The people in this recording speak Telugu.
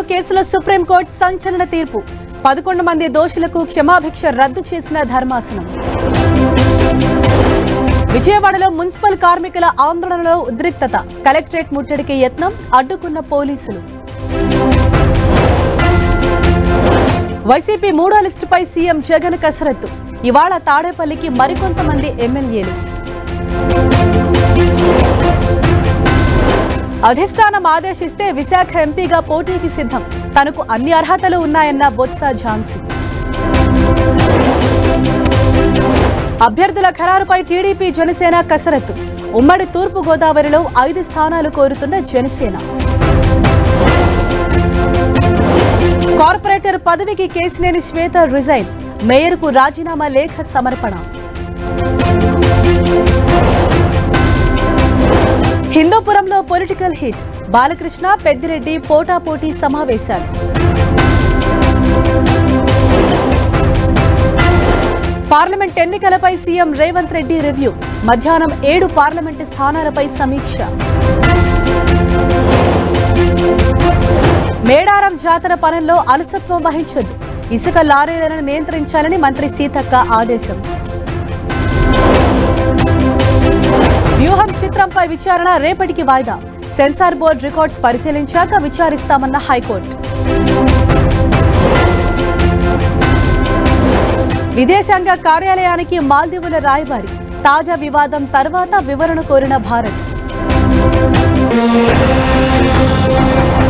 కేసులో సుప్రీంకోర్టు సంచలన తీర్పు పదకొండు మంది దోషులకు క్షమాభిక్ష రద్దు చేసిన ధర్మాసనం విజయవాడలో మున్సిపల్ కార్మికుల ఆందోళనలో ఉద్రిక్తత కలెక్టరేట్ ముట్టడికి యత్నం అడ్డుకున్న పోలీసులు వైసీపీ మూడో లిస్టుపై సీఎం జగన్ కసరత్తు ఇవాళ తాడేపల్లికి మరికొంతమంది ఎమ్మెల్యేలు అధిష్టానం ఆదేశిస్తే విశాఖ ఎంపీగా పోటీకి సిద్ధం తనకు అన్ని అర్హతలు ఉన్నాయన్న బొత్స ఝాన్సీ అభ్యర్థుల ఖరారుపై టీడీపీ జనసేన కసరత్తు ఉమ్మడి తూర్పు గోదావరిలో ఐదు స్థానాలు కోరుతున్న జనసేన కార్పొరేటర్ పదవికి కేసినేని శ్వేత రిజైన్ మేయర్కు రాజీనామా లేఖ సమర్పణ హిందూపురంలో పొలిటికల్ హిట్ బాలకృష్ణ పెద్దిరెడ్డి పోటాపోటీ సమావేశాలు పార్లమెంట్ ఎన్నికలపై సీఎం రేవంత్ రెడ్డి రివ్యూ మధ్యాహ్నం ఏడు పార్లమెంటు స్థానాలపై సమీక్ష మేడారం జాతర పనుల్లో అలసత్వం వహించొద్దు ఇసుక లారీలను నియంత్రించాలని మంత్రి సీతక్క ఆదేశం వ్యూహం చిత్రంపై విచారణ రేపటికి వాయిదా సెన్సార్ బోర్డు రికార్డ్స్ పరిశీలించాక విచారిస్తామన్న హైకోర్టు విదేశాంగ కార్యాలయానికి మాల్దీవుల రాయబారి తాజా వివాదం తర్వాత వివరణ కోరిన భారత్